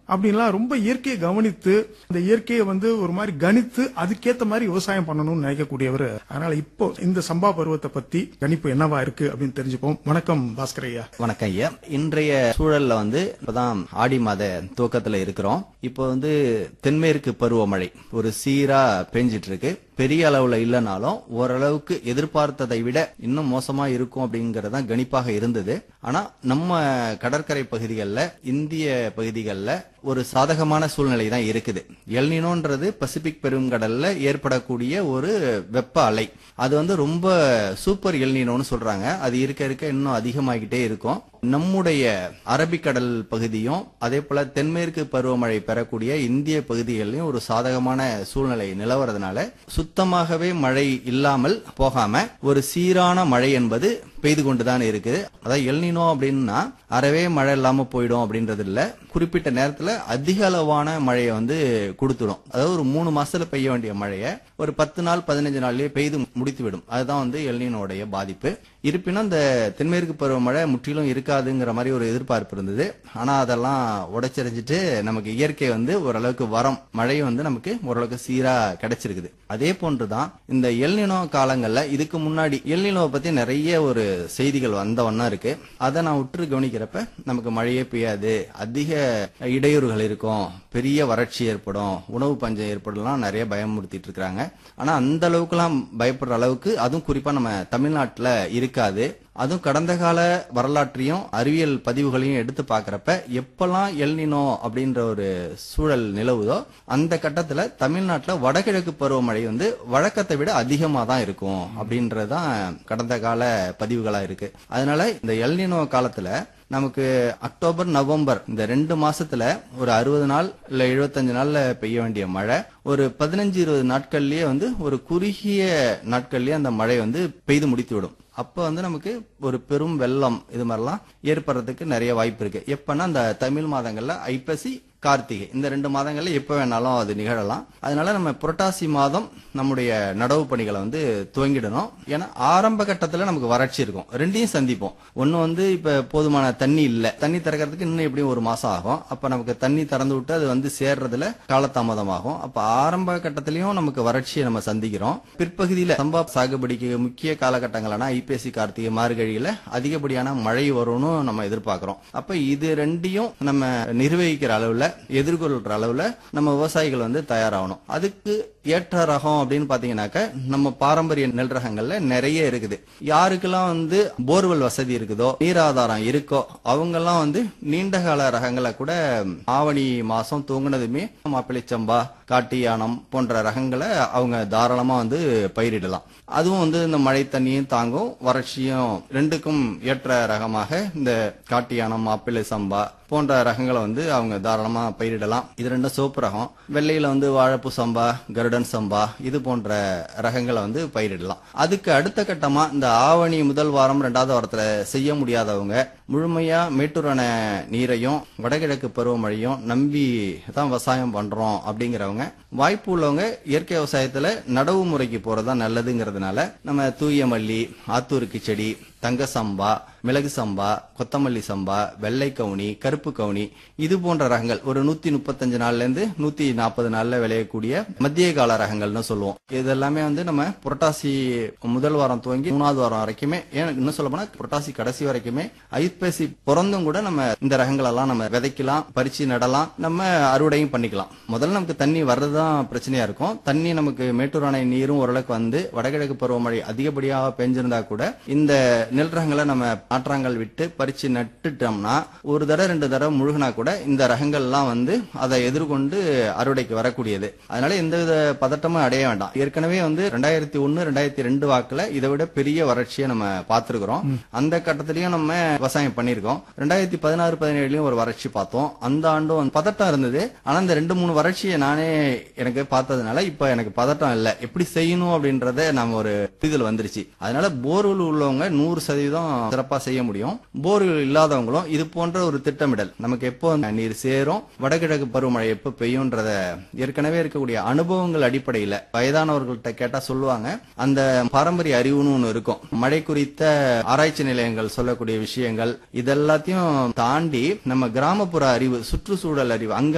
அப்படின்லாம் ரொம்ப இயற்கையை கவனித்து இந்த இயற்கையை வந்து ஒரு மாதிரி கணித்து அதுக்கேத்த மாதிரி விவசாயம் பண்ணணும்னு நினைக்கக்கூடியவர் அதனால இப்போ இந்த சம்பா பருவத்தை பத்தி கணிப்பு என்னவா இருக்கு அப்படின்னு தெரிஞ்சுப்போம் வணக்கம் பாஸ்கர் ஐயா வணக்கம் ஐயா இன்றைய சூழல்ல வந்து இப்பதான் ஆடி மாத துவக்கத்துல இருக்கிறோம் இப்போ வந்து தென்மேற்கு பருவமழை ஒரு சீரா பெஞ்சிட்டு இருக்கு பெரிய அளவுல இல்லைனாலும் ஓரளவுக்கு எதிர்பார்த்ததை விட இன்னும் மோசமா இருக்கும் அப்படிங்கறது தான் கணிப்பாக இருந்தது ஆனா நம்ம கடற்கரை பகுதிகளில் இந்திய பகுதிகளில் ஒரு சாதகமான சூழ்நிலை தான் இருக்குது எல்னினோன்றது பசிபிக் பெருங்கடல்ல ஏற்படக்கூடிய ஒரு வெப்ப அலை அது வந்து ரொம்ப சூப்பர் எல்னினோன்னு சொல்றாங்க அது இருக்க இருக்க இன்னும் அதிகமாகிட்டே இருக்கும் நம்முடைய அரபிக்கடல் பகுதியும் அதே போல தென்மேற்கு பருவமழை பெறக்கூடிய இந்திய பகுதிகளிலும் ஒரு சாதகமான சூழ்நிலை நிலவறதுனால சுத்தமாகவே மழை இல்லாமல் போகாம ஒரு சீரான மழை என்பது பெய்து கொண்டுதான் இருக்குது அதாவது எல்னினோ அப்படின்னா அறவே மழை இல்லாம போயிடும் அப்படின்றது இல்ல குறிப்பிட்ட நேரத்துல அதிக அளவான மழையை வந்து கொடுத்துடும் அதாவது ஒரு மூணு மாசத்துல பெய்ய வேண்டிய மழையை ஒரு பத்து நாள் பதினஞ்சு நாள்லயே பெய்து முடித்து விடும் அதுதான் வந்து எல்னினோடைய பாதிப்பு இருப்பினும் இந்த தென்மேற்கு பருவமழை முற்றிலும் இருக்காதுங்கிற மாதிரி ஒரு எதிர்பார்ப்பு இருந்தது ஆனா அதெல்லாம் உடைச்செறிஞ்சிட்டு நமக்கு இயற்கை வந்து ஓரளவுக்கு வரம் மழை வந்து நமக்கு ஓரளவுக்கு சீரா கிடைச்சிருக்குது அதே போன்றுதான் இந்த எல்னினோ காலங்கள்ல இதுக்கு முன்னாடி எல்னினோவை பத்தி நிறைய ஒரு செய்திகள் வந்த வண்ணம் இருக்கு அதை நான் உற்று கவனிக்கிறப்ப நமக்கு மழையே பெய்யாது அதிக இடையூறுகள் இருக்கும் பெரிய வறட்சி ஏற்படும் உணவு பஞ்சம் ஏற்படலாம் நிறைய பயமுறுத்திட்டு இருக்காங்க ஆனா அந்த அளவுக்குலாம் பயப்படுற அளவுக்கு அதுவும் குறிப்பா நம்ம தமிழ்நாட்டுல இருக்காது அதுவும் கடந்த கால வரலாற்றையும் அறிவியல் பதிவுகளையும் எடுத்து பார்க்கறப்ப எப்பெல்லாம் எல்னினோ அப்படின்ற ஒரு சூழல் நிலவுதோ அந்த கட்டத்துல தமிழ்நாட்டுல வடகிழக்கு பருவமழை வந்து வழக்கத்தை விட அதிகமா தான் இருக்கும் அப்படின்றதுதான் கடந்த கால பதிவுகளா இருக்கு அதனால இந்த எல்னினோ காலத்துல நமக்கு அக்டோபர் நவம்பர் இந்த ரெண்டு மாசத்துல ஒரு அறுபது நாள் இல்ல எழுபத்தஞ்சு நாள்ல பெய்ய வேண்டிய மழை ஒரு பதினஞ்சு இருபது நாட்கள்லயே வந்து ஒரு குறுகிய நாட்கள்லயே அந்த மழை வந்து பெய்து முடித்து விடும் அப்ப வந்து நமக்கு ஒரு பெரும் வெள்ளம் இது மாதிரிலாம் ஏற்படுறதுக்கு நிறைய வாய்ப்பு இருக்கு எப்பன்னா அந்த தமிழ் மாதங்கள்ல ஐப்பசி கார்த்திகை இந்த ரெண்டு மாதங்கள்ல எப்ப வேணாலும் அது நிகழலாம் அதனால நம்ம புரட்டாசி மாதம் நம்முடைய நடவு பணிகளை வந்து துவங்கிடணும் ஏன்னா ஆரம்ப கட்டத்துல நமக்கு வறட்சி இருக்கும் ரெண்டையும் சந்திப்போம் ஒன்னு வந்து இப்ப போதுமான தண்ணி இல்ல தண்ணி திறக்கிறதுக்கு இன்னும் எப்படியும் ஒரு மாசம் ஆகும் அப்ப நமக்கு தண்ணி திறந்து விட்டு அது வந்து சேர்றதுல காலதாமதமாகும் அப்ப ஆரம்ப கட்டத்திலயும் நமக்கு வறட்சியை நம்ம சந்திக்கிறோம் பிற்பகுதியில சம்பா சாகுபடிக்கு முக்கிய காலகட்டங்களான ஐப்பசி கார்த்திகை மார்கழியில அதிகப்படியான மழை வரும்னு நம்ம எதிர்பார்க்கிறோம் அப்ப இது ரெண்டையும் நம்ம நிர்வகிக்கிற அளவுல எதிர்கொள்ற அளவுல நம்ம விவசாயிகள் வந்து தயாராகணும் அதுக்கு ஏற்ற ரகம் அப்படின்னு பாத்தீங்கன்னாக்க நம்ம பாரம்பரிய நெல் ரகங்கள்ல நிறைய இருக்குது யாருக்கெல்லாம் வந்து போர்வெல் வசதி இருக்குதோ நீராதாரம் இருக்கோ அவங்க எல்லாம் வந்து நீண்ட கால ரகங்களை கூட ஆவணி மாசம் தூங்குனதுமே மாப்பிள்ளை சம்பா காட்டு யானம் போன்ற ரகங்களை அவங்க தாராளமா வந்து பயிரிடலாம் அதுவும் வந்து இந்த மழை தண்ணியும் தாங்கும் வறட்சியும் ரெண்டுக்கும் ஏற்ற ரகமாக இந்த காட்டு யானம் மாப்பிள்ளை சம்பா போன்ற ரகங்களை வந்து அவங்க தாராளமா பயிரிடலாம் இது ரெண்டும் சோப்பு ரகம் வெள்ளையில வந்து வாழைப்பூ சம்பா கருடன் சம்பா இது போன்ற ரகங்களை வந்து பயிரிடலாம் அதுக்கு அடுத்த கட்டமா இந்த ஆவணி முதல் வாரம் ரெண்டாவது வாரத்துல செய்ய முடியாதவங்க முழுமையா மேட்டூர் அணை நீரையும் வடகிழக்கு பருவமழையும் நம்பி தான் விவசாயம் பண்றோம் அப்படிங்கிறவங்க வாய்ப்பு உள்ளவங்க இயற்கை விவசாயத்துல நடவு முறைக்கு போறதுதான் நல்லதுங்கிறதுனால நம்ம தூய மல்லி ஆத்தூர் கிச்சடி தங்க சம்பா மிளகு சம்பா கொத்தமல்லி சம்பா வெள்ளை கவுனி கருப்பு கவுனி இது போன்ற ரகங்கள் ஒரு நூத்தி முப்பத்தஞ்சு நாள்ல இருந்து நூத்தி நாற்பது நாள்ல விளையக்கூடிய மத்திய கால ரகங்கள்னு சொல்லுவோம் இது எல்லாமே வந்து நம்ம புரட்டாசி முதல் வாரம் துவங்கி மூணாவது வாரம் வரைக்குமே ஏன் இன்னும் சொல்ல போனா புரட்டாசி கடைசி வரைக்குமே ஐப்பசி பிறந்தும் கூட நம்ம இந்த ரகங்கள் எல்லாம் நம்ம விதைக்கலாம் பறிச்சு நடலாம் நம்ம அறுவடையும் பண்ணிக்கலாம் முதல்ல நமக்கு தண்ணி வர்றதுதான் பிரச்சனையா இருக்கும் தண்ணி நமக்கு மேட்டூர் அணை நீரும் ஓரளவுக்கு வந்து வடகிழக்கு பருவமழை அதிகப்படியாக பெஞ்சிருந்தா கூட இந்த நெல் ரகங்களை நம்ம நாற்றாங்கல் விட்டு பறிச்சு நட்டுட்டோம்னா ஒரு தடவை ரெண்டு தடவை முழுகினா கூட இந்த ரகங்கள்லாம் வந்து அதை எதிர்கொண்டு அறுவடைக்கு வரக்கூடியது அதனால எந்தவித பதட்டமும் அடைய வேண்டாம் ஏற்கனவே வந்து ரெண்டாயிரத்தி ஒன்னு ரெண்டாயிரத்தி ரெண்டு வாக்குல இதை விட பெரிய வறட்சியை நம்ம பார்த்திருக்கிறோம் அந்த கட்டத்திலயும் நம்ம விவசாயம் பண்ணிருக்கோம் ரெண்டாயிரத்தி பதினாறு பதினேழுலயும் ஒரு வறட்சி பார்த்தோம் அந்த ஆண்டும் வந்து பதட்டம் இருந்தது ஆனா இந்த ரெண்டு மூணு வறட்சியை நானே எனக்கு பார்த்ததுனால இப்ப எனக்கு பதட்டம் இல்லை எப்படி செய்யணும் அப்படின்றத நம்ம ஒரு புரிதல் வந்துருச்சு அதனால போர்வெல் உள்ளவங்க நூறு சதவீதம் சிறப்பா செய்ய முடியும் போர்வெல் இல்லாதவங்களும் இது போன்ற ஒரு திட்டமிடல் நமக்கு எப்போ நீர் சேரும் வடகிழக்கு பருவமழை எப்போ பெய்யும்ன்றத ஏற்கனவே இருக்கக்கூடிய அனுபவங்கள் அடிப்படையில வயதானவர்கள்ட்ட கேட்டா சொல்லுவாங்க அந்த பாரம்பரிய அறிவுன்னு ஒண்ணு இருக்கும் மழை குறித்த ஆராய்ச்சி நிலையங்கள் சொல்லக்கூடிய விஷயங்கள் இதெல்லாத்தையும் தாண்டி நம்ம கிராமப்புற அறிவு சுற்றுச்சூழல் அறிவு அங்க